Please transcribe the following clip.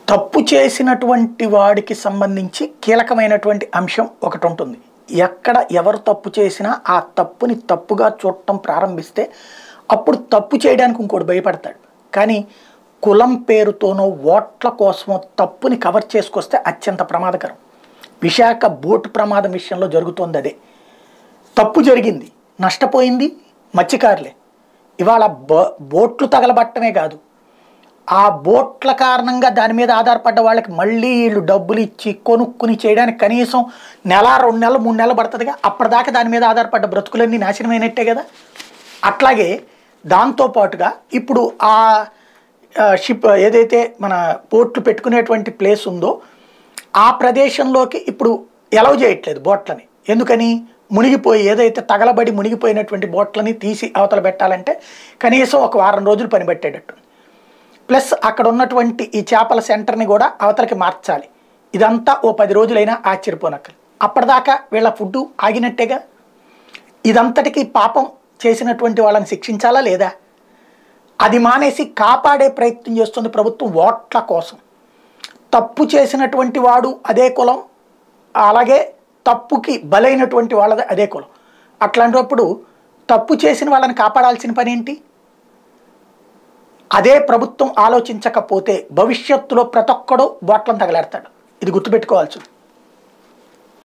తప్పు చేసినటువంటి వాడికి సంబంధించి కీలకమైనటువంటి అంశం ఒకటి ఉంటుంది ఎక్కడ ఎవరు తప్పు చేసినా ఆ తప్పుని తప్పుగా చూడటం ప్రారంభిస్తే అప్పుడు తప్పు చేయడానికి ఇంకోటి భయపడతాడు కానీ కులం పేరుతోనో ఓట్ల కోసమో తప్పుని కవర్ చేసుకొస్తే అత్యంత ప్రమాదకరం విశాఖ బోటు ప్రమాదం విషయంలో జరుగుతోంది అదే తప్పు జరిగింది నష్టపోయింది మత్స్యకారులే ఇవాళ బో బోట్లు తగలబట్టమే కాదు ఆ బోట్ల కారణంగా దాని మీద ఆధారపడ్డ వాళ్ళకి మళ్ళీ వీళ్ళు డబ్బులు ఇచ్చి కొనుక్కుని చేయడానికి కనీసం నెల రెండు నెలలు మూడు నెలలు పడుతుందిగా అప్పటిదాకా దాని మీద ఆధారపడ్డ బ్రతుకులన్నీ నాశనమైనట్టే కదా అట్లాగే దాంతోపాటుగా ఇప్పుడు ఆ ఆ, షిప్ ఏదైతే మన పోర్ట్లు పెట్టుకునేటువంటి ప్లేస్ ఉందో ఆ ప్రదేశంలోకి ఇప్పుడు ఎలవ్ చేయట్లేదు బోట్లని ఎందుకని మునిగిపోయి ఏదైతే తగలబడి మునిగిపోయినటువంటి బోట్లని తీసి అవతల పెట్టాలంటే కనీసం ఒక వారం రోజులు పని పెట్టేటట్టు ప్లస్ అక్కడ ఉన్నటువంటి ఈ చేపల సెంటర్ని కూడా అవతలకి మార్చాలి ఇదంతా ఓ పది రోజులైనా ఆశ్చర్యపోనక్కర్లేదు అప్పటిదాకా వీళ్ళ ఫుడ్ ఆగినట్టేగా ఇదంతటికి పాపం చేసినటువంటి వాళ్ళని శిక్షించాలా లేదా అది మానేసి కాపాడే ప్రయత్నం చేస్తుంది ప్రభుత్వం ఓట్ల కోసం తప్పు చేసినటువంటి వాడు అదే కులం అలాగే తప్పుకి బలైనటువంటి వాళ్ళది అదే కులం అట్లాంటప్పుడు తప్పు చేసిన వాళ్ళని కాపాడాల్సిన పని ఏంటి అదే ప్రభుత్వం ఆలోచించకపోతే భవిష్యత్తులో ప్రతి ఒక్కడు బోట్లను తగలాడతాడు ఇది గుర్తుపెట్టుకోవాల్సింది